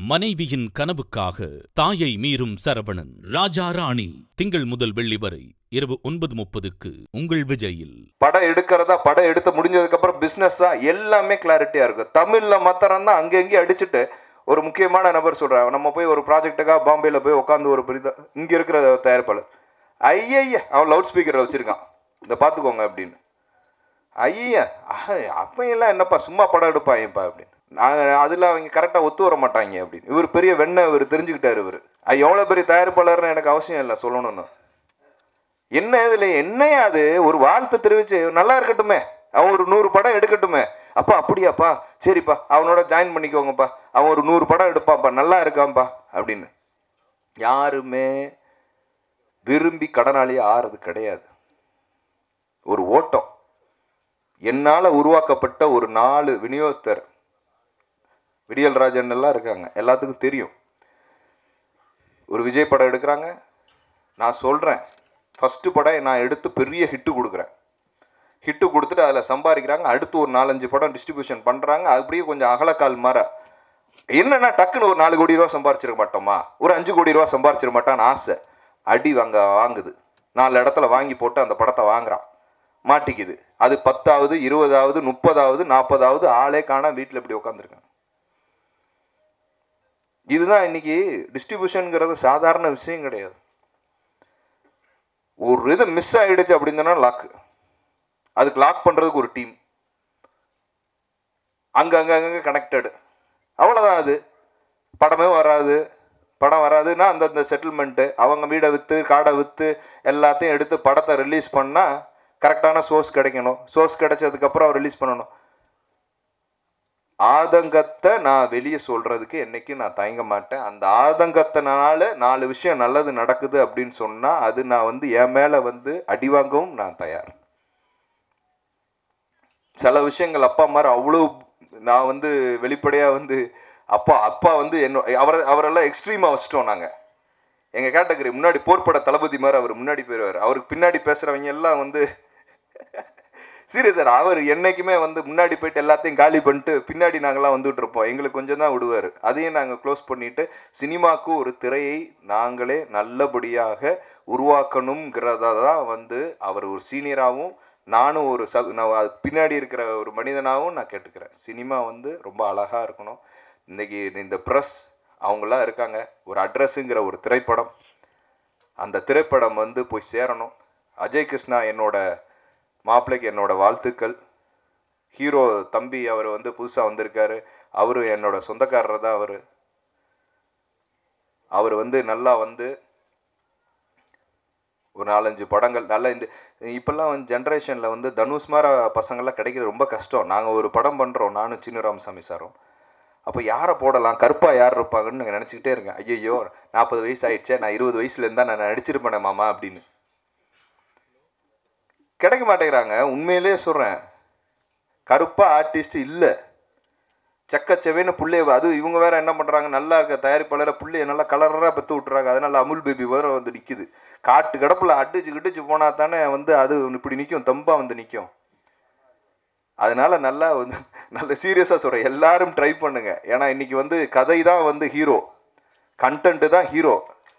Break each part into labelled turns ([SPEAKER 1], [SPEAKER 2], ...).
[SPEAKER 1] மனைவியின் கனவுக்காக தாயை மீறும் சரவணன் ராஜா ராணி திங்கள் முதல் வெள்ளி வரை இரவு ஒன்பது முப்பதுக்கு உங்கள் விஜயில்
[SPEAKER 2] படம் எடுக்கிறதா படம் எடுத்து முடிஞ்சதுக்கு அப்புறம் பிசினஸா எல்லாமே கிளாரிட்டியா இருக்கும் தமிழ்ல மாத்திரம் தான் அங்கங்கே அடிச்சுட்டு ஒரு முக்கியமான நபர் சொல்றாங்க நம்ம போய் ஒரு ப்ராஜெக்ட்டுக்காக பாம்பேல போய் உட்காந்து ஒரு பெரிய இங்க இருக்கிற தயாரிப்பாளர் ஐயய்ய அவன் லவுட் ஸ்பீக்கரை வச்சிருக்கான் இந்த பார்த்துக்கோங்க அப்படின்னு ஐயா அப்பையெல்லாம் என்னப்பா சும்மா படம் எடுப்பாங்கப்பா அப்படின்னு நாங்கள் அதில் அவங்க கரெக்டாக ஒத்து வர மாட்டாங்க அப்படின்னு இவர் பெரிய வெண்ணை இவர் தெரிஞ்சுக்கிட்டாரு இவர் எவ்வளோ பெரிய தயாரிப்பாளர்னு எனக்கு அவசியம் இல்லை சொல்லணும்னு என்ன இதில் என்னையா அது ஒரு வாழ்த்தை தெரிவிச்சு நல்லா இருக்கட்டுமே அவன் ஒரு நூறு படம் எடுக்கட்டுமே அப்பா அப்படியாப்பா சரிப்பா அவனோட ஜாயின் பண்ணிக்கோங்கப்பா அவன் ஒரு நூறு படம் எடுப்பான்ப்பா நல்லா இருக்கான்ப்பா அப்படின்னு யாருமே விரும்பி கடனாளியே ஆறது கிடையாது ஒரு ஓட்டம் என்னால் உருவாக்கப்பட்ட ஒரு நாலு விநியோகஸ்தர் விடியல் ராஜன் எல்லாம் இருக்காங்க எல்லாத்துக்கும் தெரியும் ஒரு விஜய் படம் எடுக்கிறாங்க நான் சொல்கிறேன் ஃபஸ்ட்டு படம் நான் எடுத்து பெரிய ஹிட்டு கொடுக்குறேன் ஹிட்டு கொடுத்துட்டு அதில் சம்பாதிக்கிறாங்க அடுத்து ஒரு நாலஞ்சு படம் டிஸ்ட்ரிபியூஷன் பண்ணுறாங்க அப்படியே கொஞ்சம் அகலக்கால் மாற என்னன்னா டக்குன்னு ஒரு நாலு கோடி ரூபா சம்பாரிச்சிட மாட்டோமா ஒரு அஞ்சு கோடி ரூபா சம்பாரிச்சிட மாட்டான்னு ஆசை அடி வாங்க வாங்குது நாலு இடத்துல வாங்கி போட்டு அந்த படத்தை வாங்குறான் மாட்டிக்குது அது பத்தாவது இருபதாவது முப்பதாவது நாற்பதாவது ஆளே காண வீட்டில் இப்படி உட்காந்துருக்காங்க இதுதான் இன்னைக்கு டிஸ்ட்ரிபியூஷனுங்கிறது சாதாரண விஷயம் கிடையாது ஒரு இது மிஸ் ஆயிடுச்சு அப்படின்னு சொன்னா லாக் அதுக்கு லாக் பண்றதுக்கு ஒரு டீம் அங்க அங்க அங்க கனெக்டடு அவ்வளவுதான் அது படமே வராது படம் வராதுன்னா அந்தந்த செட்டில்மெண்ட்டு அவங்க வீடை விற்று காடை விற்று எல்லாத்தையும் எடுத்து படத்தை ரிலீஸ் பண்ணால் கரெக்டான சோர்ஸ் கிடைக்கணும் சோர்ஸ் கிடைச்சதுக்கப்புறம் ரிலீஸ் பண்ணணும் ஆதங்கத்தை நான் வெளியே சொல்றதுக்கு என்னைக்கும் நான் தயங்க மாட்டேன் அந்த ஆதங்கத்தினால நாலு விஷயம் நல்லது நடக்குது அப்படின்னு சொன்னா அது நான் வந்து என் மேல வந்து அடி வாங்கவும் நான் தயார் சில விஷயங்கள் அப்பா மாதிரி அவ்வளோ நான் வந்து வெளிப்படையா வந்து அப்பா அப்பா வந்து என்ன அவரை அவரெல்லாம் எக்ஸ்ட்ரீமா வச்சிட்டோம் நாங்க எங்க கேட்டகரி முன்னாடி போர்ப்பட தளபதி மாதிரி அவர் முன்னாடி போயிடுவார் அவருக்கு பின்னாடி பேசுறவங்க எல்லாம் வந்து சீரியஸ் சார் அவர் என்னைக்குமே வந்து முன்னாடி போயிட்டு எல்லாத்தையும் காலி பண்ணிட்டு பின்னாடி நாங்களாம் வந்துட்டு இருப்போம் எங்களுக்கு கொஞ்சம் தான் விடுவார் அதையும் நாங்கள் க்ளோஸ் பண்ணிட்டு சினிமாக்கு ஒரு திரையை நாங்களே நல்லபடியாக உருவாக்கணுங்கிறத தான் வந்து அவர் ஒரு சீனியராகவும் நானும் ஒரு ச நான் அது பின்னாடி இருக்கிற ஒரு மனிதனாகவும் நான் கேட்டுக்கிறேன் சினிமா வந்து ரொம்ப அழகாக இருக்கணும் இன்னைக்கு இந்த ப்ரெஸ் அவங்களாம் இருக்காங்க ஒரு அட்ரஸுங்கிற ஒரு திரைப்படம் அந்த திரைப்படம் வந்து போய் சேரணும் அஜய் கிருஷ்ணா என்னோட மாப்பிள்ளைக்கு என்னோட வாழ்த்துக்கள் ஹீரோ தம்பி அவர் வந்து புதுசாக வந்திருக்காரு அவரும் என்னோட சொந்தக்காரர் தான் அவர் அவர் வந்து நல்லா வந்து ஒரு நாலஞ்சு படங்கள் நல்ல இந்த இப்போல்லாம் வந்து ஜென்ரேஷனில் வந்து தனுஷ் மாதிரி பசங்கள்லாம் கிடைக்கிறது ரொம்ப கஷ்டம் நாங்கள் ஒரு படம் பண்ணுறோம் நானும் சின்ன ராமசாமி சாரும் அப்போ யாரை போடலாம் கருப்பாக யார் இருப்பாங்கன்னு நான் நினச்சிக்கிட்டே இருக்கேன் ஐயோ நாற்பது வயசு ஆயிடுச்சே நான் இருபது வயசுல இருந்தா நான் நடிச்சிருப்பேனே மாமா அப்படின்னு கிடைக்க மாட்டேங்கிறாங்க உண்மையிலே சொல்கிறேன் கருப்பாக ஆர்டிஸ்ட் இல்லை செக்கச்செவேன்னு புள்ளைய அது இவங்க வேற என்ன பண்ணுறாங்க நல்லா இருக்க தயாரிப்பாளரை புள்ளைய நல்லா கலராக பெற்று விட்டுறாங்க அதனால அமுல் பேபி வேற வந்து நிற்குது காட்டு கடப்பில் அடிச்சு கிடிச்சு போனால் தானே வந்து அது இப்படி நிற்கும் தம்பா வந்து நிற்கும் அதனால நல்லா வந்து நல்ல சீரியஸாக சொல்கிறேன் எல்லாரும் ட்ரை பண்ணுங்க ஏன்னா இன்னைக்கு வந்து கதை தான் வந்து ஹீரோ கண்டென்ட் தான் ஹீரோ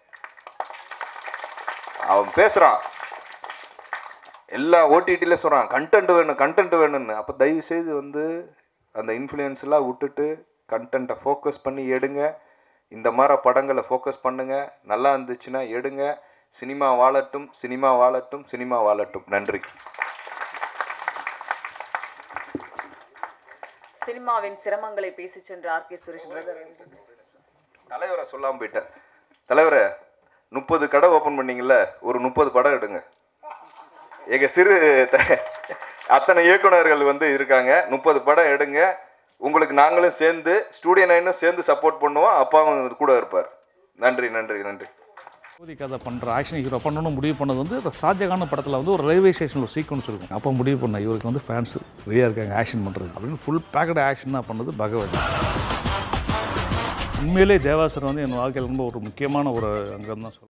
[SPEAKER 2] அவன் பேசுகிறான் எல்லா ஓடிடியில் சொல்கிறான் கண்டென்ட் வேணும் கண்டென்ட் வேணும்னு அப்போ தயவு செய்து வந்து அந்த இன்ஃப்ளூயன்ஸ்லாம் விட்டுட்டு கண்டென்ட்டை ஃபோக்கஸ் பண்ணி எடுங்க இந்த மாதிரி படங்களை ஃபோக்கஸ் பண்ணுங்க நல்லா இருந்துச்சுன்னா எடுங்க சினிமா வாழட்டும் சினிமா வாழட்டும் சினிமா வாழட்டும் நன்றி
[SPEAKER 3] சினிமாவின் சிரமங்களை பேசி சென்ற ஆர் கே சுரேஷ் பிரதர்
[SPEAKER 2] தலைவரை சொல்லாமல் போயிட்டேன் தலைவரை முப்பது கடை ஓப்பன் பண்ணீங்கல்ல ஒரு முப்பது படம் எடுங்க எங்க சிறு த- அத்தனை இயக்குனர்கள் வந்து இருக்காங்க முப்பது படம் எடுங்க உங்களுக்கு நாங்களும் சேர்ந்து ஸ்டூடியோ நைனும் சேர்ந்து சப்போர்ட் பண்ணுவோம் அப்பாவும் கூட இருப்பார் நன்றி நன்றி நன்றி
[SPEAKER 4] பூதி கதை பண்ணுற ஆக்ஷன் ஹீரோ பண்ணணும்னு முடிவு பண்ணது வந்து இந்த ஷாஜகான படத்தில் வந்து ஒரு ரயில்வே ஸ்டேஷனில் ஒரு சீக்வன்ஸ் இருக்கும் அப்போ முடிவு பண்ண இவருக்கு வந்து ஃபேன்ஸ் ரெடியாக இருக்காங்க ஆக்ஷன் பண்ணுறது அப்படின்னு ஃபுல் பேக்கட் ஆக்ஷன் தான் பண்ணது பகவத் உண்மையிலே தேவாசர் வந்து என் வாழ்க்கையில் ரொம்ப ஒரு முக்கியமான ஒரு அங்கம் தான் சொல்லுவேன்